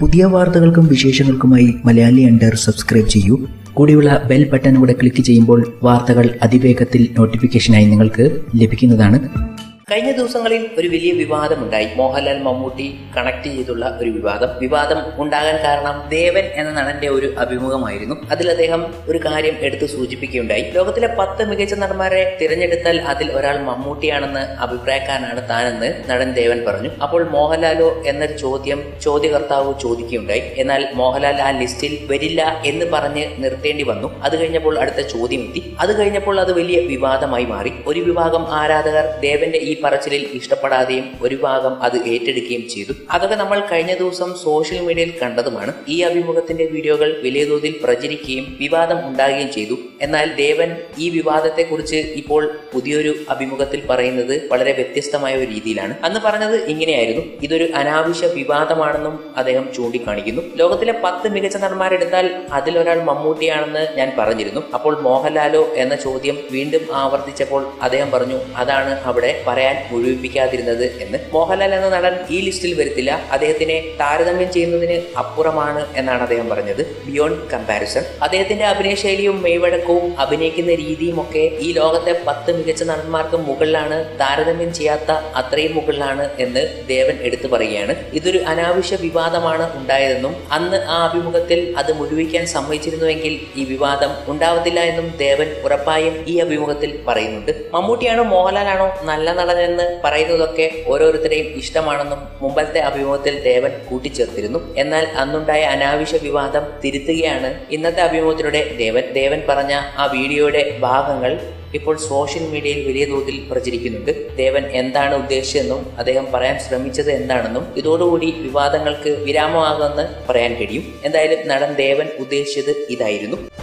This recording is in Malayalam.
പുതിയ വാർത്തകൾക്കും വിശേഷങ്ങൾക്കുമായി മലയാളി അണ്ടർ സബ്സ്ക്രൈബ് ചെയ്യൂ കൂടിയുള്ള ബെൽ ബട്ടൺ കൂടെ ക്ലിക്ക് ചെയ്യുമ്പോൾ വാർത്തകൾ അതിവേഗത്തിൽ നോട്ടിഫിക്കേഷനായി നിങ്ങൾക്ക് ലഭിക്കുന്നതാണ് കഴിഞ്ഞ ദിവസങ്ങളിൽ ഒരു വലിയ വിവാദമുണ്ടായി മോഹൻലാൽ മമ്മൂട്ടി കണക്ട് ചെയ്തുള്ള ഒരു വിവാദം വിവാദം ഉണ്ടാകാൻ കാരണം ദേവൻ എന്ന നടന്റെ ഒരു അഭിമുഖമായിരുന്നു അതിൽ അദ്ദേഹം ഒരു കാര്യം എടുത്തു സൂചിപ്പിക്കുകയുണ്ടായി ലോകത്തിലെ പത്ത് മികച്ച നടന്മാരെ തിരഞ്ഞെടുത്താൽ അതിൽ ഒരാൾ മമ്മൂട്ടിയാണെന്ന് അഭിപ്രായക്കാരനാണ് താനെന്ന് നടൻ ദേവൻ പറഞ്ഞു അപ്പോൾ മോഹൻലാലോ എന്നൊരു ചോദ്യം ചോദ്യകർത്താവ് ചോദിക്കുകയുണ്ടായി എന്നാൽ മോഹൻലാൽ ആ ലിസ്റ്റിൽ വരില്ല എന്ന് പറഞ്ഞ് നിർത്തേണ്ടി വന്നു അത് കഴിഞ്ഞപ്പോൾ അടുത്ത ചോദ്യം എത്തി അത് കഴിഞ്ഞപ്പോൾ അത് വലിയ വിവാദമായി മാറി ഒരു വിഭാഗം ആരാധകർ ദേവന്റെ ഈ പറച്ചിലിൽ ഇഷ്ടപ്പെടാതെയും ഒരു ഭാഗം അത് ഏറ്റെടുക്കുകയും ചെയ്തു അതൊക്കെ നമ്മൾ കഴിഞ്ഞ ദിവസം സോഷ്യൽ മീഡിയയിൽ കണ്ടതുമാണ് ഈ അഭിമുഖത്തിന്റെ വീഡിയോകൾ വലിയ തോതിൽ പ്രചരിക്കുകയും വിവാദം ഉണ്ടാകുകയും ചെയ്തു എന്നാൽ ദേവൻ ഈ വിവാദത്തെക്കുറിച്ച് ഇപ്പോൾ പുതിയൊരു അഭിമുഖത്തിൽ പറയുന്നത് വളരെ വ്യത്യസ്തമായ ഒരു രീതിയിലാണ് അന്ന് പറഞ്ഞത് ഇങ്ങനെയായിരുന്നു ഇതൊരു അനാവശ്യ വിവാദമാണെന്നും അദ്ദേഹം ചൂണ്ടിക്കാണിക്കുന്നു ലോകത്തിലെ പത്ത് മികച്ച നടന്മാരെടുത്താൽ അതിലൊരാൾ മമ്മൂട്ടിയാണെന്ന് ഞാൻ പറഞ്ഞിരുന്നു അപ്പോൾ മോഹൻലാലോ എന്ന ചോദ്യം വീണ്ടും ആവർത്തിച്ചപ്പോൾ അദ്ദേഹം പറഞ്ഞു അതാണ് അവിടെ പറയാൻ മുഴുവിപ്പിക്കാതിരുന്നത് എന്ന് മോഹൻലാൽ എന്ന നടൻ ഈ ലിസ്റ്റിൽ വരുത്തില്ല അദ്ദേഹത്തിനെ താരതമ്യം ചെയ്യുന്നതിന് അപ്പുറമാണ് എന്നാണ് അദ്ദേഹം പറഞ്ഞത് ബിയോണ്ട് കമ്പാരിസൺ അദ്ദേഹത്തിന്റെ അഭിനയ ശൈലിയും മെയ്വഴക്കവും അഭിനയിക്കുന്ന രീതിയും ഒക്കെ ഈ ലോകത്തെ പത്ത് മികച്ച നടന്മാർക്ക് മുകളിലാണ് താരതമ്യം ചെയ്യാത്ത അത്രയും മുകളിലാണ് എന്ന് ദേവൻ എടുത്തു പറയുകയാണ് ഇതൊരു അനാവശ്യ വിവാദമാണ് ഉണ്ടായതെന്നും അന്ന് ആ അഭിമുഖത്തിൽ അത് മുഴുവിക്കാൻ സമ്മതിച്ചിരുന്നുവെങ്കിൽ ഈ വിവാദം ഉണ്ടാവത്തില്ല എന്നും ദേവൻ ഉറപ്പായും ഈ അഭിമുഖത്തിൽ പറയുന്നുണ്ട് മമ്മൂട്ടിയാണോ മോഹൻലാലാണോ നല്ല നടനെന്ന് പറയുന്നതൊക്കെ ഓരോരുത്തരെയും ഇഷ്ടമാണെന്നും മുമ്പത്തെ അഭിമുഖത്തിൽ ദേവൻ കൂട്ടിച്ചേർത്തിരുന്നു എന്നാൽ അന്നുണ്ടായ അനാവശ്യ വിവാദം തിരുത്തുകയാണ് ഇന്നത്തെ അഭിമുഖത്തിലൂടെ ദേവൻ ദേവൻ പറഞ്ഞ ആ വീഡിയോയുടെ ഭാഗങ്ങൾ ഇപ്പോൾ സോഷ്യൽ മീഡിയയിൽ വലിയ തോതിൽ പ്രചരിക്കുന്നുണ്ട് ദേവൻ എന്താണ് ഉദ്ദേശിച്ചതെന്നും അദ്ദേഹം പറയാൻ ശ്രമിച്ചത് എന്താണെന്നും ഇതോടുകൂടി വിവാദങ്ങൾക്ക് വിരാമമാകുമെന്ന് പറയാൻ കഴിയും എന്തായാലും നടൻ ദേവൻ ഉദ്ദേശിച്ചത് ഇതായിരുന്നു